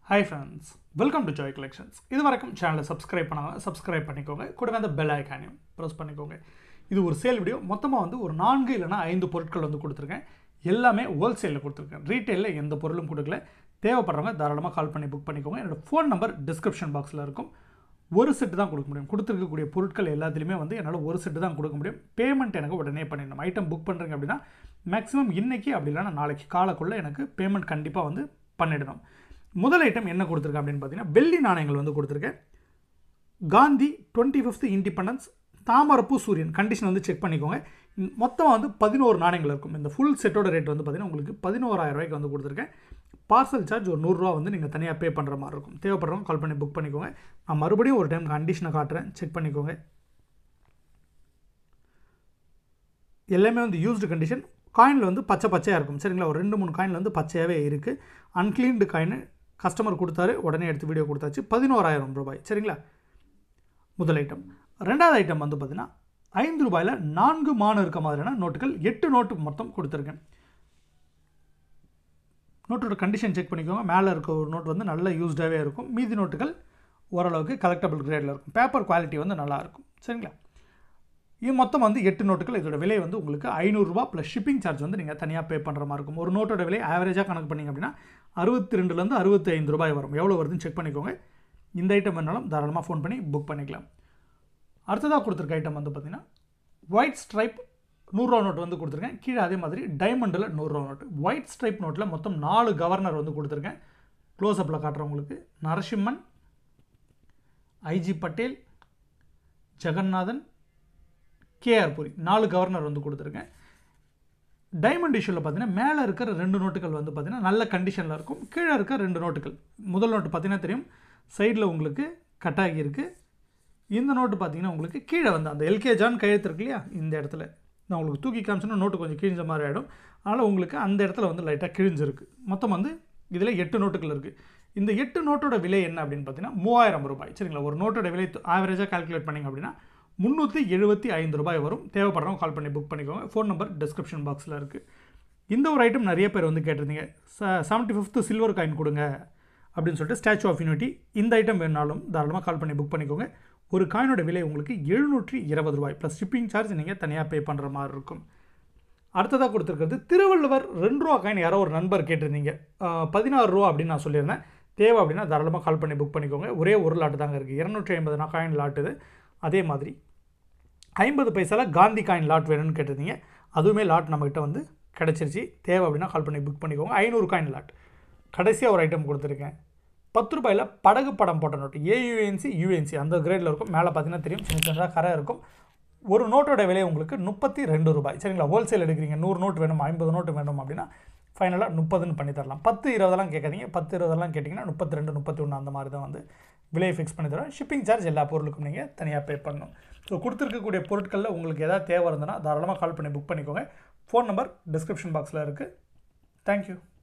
hi friends welcome to joy collections இது வரைக்கும் சேனலை சப்ஸ்கிரைப் பண்ணாங்க சப்ஸ்கிரைப் பண்ணிக்கோங்க கூடவே அந்த பெல் ஐக்கானையும் ப்ரெஸ் பண்ணிக்கோங்க இது ஒரு சேல் வீடியோ மொத்தமாக வந்து ஒரு நான்கு இல்லைனா ஐந்து பொருட்கள் வந்து கொடுத்துருக்கேன் எல்லாமே ஹோல்சேலில் கொடுத்துருக்கேன் ரீட்டெயிலில் எந்த பொருளும் கொடுக்கல தேவைப்படுறவங்க தாராளமாக கால் பண்ணி புக் பண்ணிக்கோங்க என்னோடய ஃபோன் நம்பர் டிஸ்கிரிப்ஷன் பாக்ஸில் இருக்கும் ஒரு செட்டு தான் கொடுக்க முடியும் கொடுத்துருக்கக்கூடிய பொருட்கள் எல்லாத்துலேயுமே வந்து என்னால் ஒரு செட்டு தான் கொடுக்க முடியும் பேமெண்ட் எனக்கு உடனே பண்ணிடணும் ஐட்டம் புக் பண்ணுறீங்க அப்படின்னா மேக்ஸிமம் இன்றைக்கி அப்படி இல்லைன்னா நாளைக்கு காலக்குள்ளே எனக்கு பேமெண்ட் கண்டிப்பாக வந்து பண்ணிடணும் முதல் ஐட்டம் என்ன கொடுத்துருக்கேன் அப்படின்னு பார்த்தீங்கன்னா வெள்ளி நாணயங்கள் வந்து கொடுத்துருக்கேன் காந்தி டுவெண்ட்டி ஃபிஃப்த் இண்டிபெண்டன்ஸ் தாமரப்பூ சூரியன் கண்டிஷன் வந்து செக் பண்ணிக்கோங்க மொத்தம் வந்து பதினோரு நாணயங்கள் இருக்கும் இந்த ஃபுல் செட்டோட ரேட் வந்து பார்த்தீங்கன்னா உங்களுக்கு பதினோராயிரம் ரூபாய்க்கு வந்து கொடுத்துருக்கேன் பார்சல் சார்ஜ் ஒரு நூறுரூவா வந்து நீங்கள் தனியாக பே பண்ணுற மாதிரி இருக்கும் தேவைப்படுறவங்க கால் பண்ணி புக் பண்ணிக்கோங்க நான் மறுபடியும் ஒரு டைம் கண்டிஷனை காட்டுறேன் செக் பண்ணிக்கோங்க எல்லாமே வந்து யூஸ்டு கண்டிஷன் காயினில் வந்து பச்சை பச்சையாக இருக்கும் சரிங்களா ஒரு ரெண்டு மூணு காயினில் வந்து பச்சையாகவே இருக்குது அன்க்ளீன்டு காயின் கஸ்டமர் கொடுத்தாரு உடனே எடுத்து வீடியோ கொடுத்தாச்சு பதினோராயிரம் ரூபாய் சரிங்களா முதல் ஐட்டம் ரெண்டாவது ஐட்டம் வந்து பார்த்தீங்கன்னா ஐந்து ரூபாயில் நான்கு மானம் இருக்க மாதிரியான நோட்டுகள் எட்டு நோட்டு மொத்தம் கொடுத்துருக்கேன் நோட்டோட கண்டிஷன் செக் பண்ணிக்கோங்க மேலே இருக்க ஒரு நோட் வந்து நல்ல யூஸ்டாகவே இருக்கும் மீதி நோட்டுகள் ஓரளவுக்கு கலெக்டபிள் கிரேடில் இருக்கும் பேப்பர் குவாலிட்டி வந்து நல்லாயிருக்கும் சரிங்களா இது மொத்தம் வந்து எட்டு நோட்டுகள் இதோட விலை வந்து உங்களுக்கு ஐநூறுரூவா ப்ளஸ் ஷிப்பிங் சார்ஜ் வந்து நீங்கள் தனியாக பே பண்ணுற மாதிரி இருக்கும் ஒரு நோட்டோட விலை ஆவரேஜாக கணக்கு பண்ணிங்க அப்படின்னா அறுபத்தி ரெண்டுலேருந்து அறுபத்தி ஐந்து ரூபாய் வரும் எவ்வளோ வருதுன்னு செக் பண்ணிக்கோங்க இந்த ஐட்டம் வேணாலும் தாராளமாக ஃபோன் பண்ணி புக் பண்ணிக்கலாம் அடுத்ததாக கொடுத்துருக்க ஐட்டம் வந்து பார்த்திங்கன்னா ஒயிட் ஸ்ட்ரைப் நூறுரூவா நோட்டு வந்து கொடுத்துருக்கேன் கீழே அதே மாதிரி டைமண்டில் நூறுரூவா நோட்டு ஒயிட் ஸ்ட்ரைப் நோட்டில் மொத்தம் நாலு கவர்னர் வந்து கொடுத்துருக்கேன் க்ளோஸ்அப்பில் காட்டுறவங்களுக்கு நரசிம்மன் ஐஜி பட்டேல் ஜெகநாதன் கேஆர் புரி நாலு கவர்னர் வந்து கொடுத்துருக்கேன் டைமண்ட் இஷ்யூவில் பார்த்தீங்கன்னா மேலே இருக்கிற ரெண்டு நோட்டுகள் வந்து பார்த்திங்கன்னா நல்ல கண்டிஷனில் இருக்கும் கீழே இருக்க ரெண்டு நோட்டுகள் முதல் நோட்டு பார்த்தீங்கன்னா தெரியும் சைடில் உங்களுக்கு கட் ஆகியிருக்கு இந்த நோட்டு பார்த்தீங்கன்னா உங்களுக்கு கீழே வந்து அந்த எல்கே ஜான் கையெழுத்து இருக்கு இல்லையா இந்த இடத்துல நான் உங்களுக்கு தூக்கி காமிச்சோன்னா நோட்டு கொஞ்சம் கிழிஞ்ச மாதிரி ஆகிடும் அதனால் உங்களுக்கு அந்த இடத்துல வந்து லைட்டாக கிழிஞ்சிருக்கு மொத்தம் வந்து இதில் எட்டு நோட்டுகள் இருக்குது இந்த எட்டு நோட்டோட விலை என்ன அப்படின்னு பார்த்தீங்கன்னா மூவாயிரம் ரூபாய் சரிங்களா ஒரு நோட்டோட விலை ஆவரேஜாக கால்குலேட் பண்ணிங்க அப்படின்னா முந்நூற்றி எழுபத்தி ஐந்து ரூபாய் வரும் தேவைப்படுறவங்க கால் பண்ணி புக் பண்ணிக்கோங்க ஃபோன் நம்பர் டிஸ்கிரிப்ஷன் பாக்ஸில் இருக்குது இந்த ஒரு ஐட்டம் நிறைய பேர் வந்து கேட்டிருந்தீங்க ச செவன்ட்டி ஃபிஃப்த்து சில்வர் காயின் கொடுங்க அப்படின்னு சொல்லிட்டு ஸ்டாச்சு ஆஃப் யூனிட்டி இந்த ஐட்டம் வேணாலும் தாராளமாக கால் பண்ணி புக் பண்ணிக்கோங்க ஒரு காயினோட விலை உங்களுக்கு எழுநூற்றி இருபது ரூபாய் ப்ளஸ் ஷிப்பிங் சார்ஜ் நீங்கள் தனியாக பே பண்ணுற மாதிரி இருக்கும் அடுத்ததாக கொடுத்துருக்கிறது திருவள்ளுவர் ரெண்டு ரூபா காயின் யாரோ ஒரு நண்பர் கேட்டிருந்தீங்க பதினாறு ரூபா அப்படின்னு நான் சொல்லியிருந்தேன் தேவை அப்படின்னா தாராளமாக கால் பண்ணி புக் பண்ணிக்கோங்க ஒரே ஒரு லாட்டு தாங்க இருக்குது இரநூற்றி ஐம்பது நான் காயின் லாட்டுது அதே மாதிரி ஐம்பது பைசாவில் காந்தி காயின் லாட் வேணும்னு கேட்டிருந்தீங்க அதுவுமே லாட் நம்மக்கிட்ட வந்து கிடச்சிருச்சு தேவை அப்படின்னா கால் பண்ணி புக் பண்ணிக்கோங்க ஐநூறு காயின் லாட் கடைசியாக ஒரு ஐட்டம் கொடுத்துருக்கேன் பத்து ரூபாயில் படகு படம் போட்ட நோட்டு ஏயுஎன்சி யூஎன்சி அந்த கிரேடில் இருக்கும் மேலே பார்த்தீங்கன்னா தெரியும் சின்ன சின்னதாக கரை இருக்கும் ஒரு நோட்டோட விலை உங்களுக்கு முப்பத்தி ரெண்டு ரூபாய் சரிங்களா ஹோல்சேல் எடுக்கிறீங்க நூறு நோட்டு வேணும் ஐம்பது நோட்டு வேணும் அப்படின்னா ஃபைனலாக முப்பதுன்னு பண்ணி தரலாம் பத்து இருபதெல்லாம் கேட்காதீங்க பத்து இருபதெல்லாம் கேட்டிங்கன்னா முப்பத்தி ரெண்டு முப்பத்தி ஒன்று அந்த மாதிரி தான் வந்து விலையை ஃபிக்ஸ் பண்ணி தரோம் ஷிப்பிங் சார்ஜ் எல்லா பொருளுக்கும் நீங்கள் தனியாக பே பண்ணணும் ஸோ கொடுத்துருக்கக்கூடிய பொருட்களில் உங்களுக்கு எதாவது தேவை இருந்ததுன்னா தாராளமாக கால் பண்ணி புக் பண்ணிக்கோங்க ஃபோன் நம்பர் டிஸ்கிரிப்ஷன் பாக்ஸில் இருக்குது தேங்க்யூ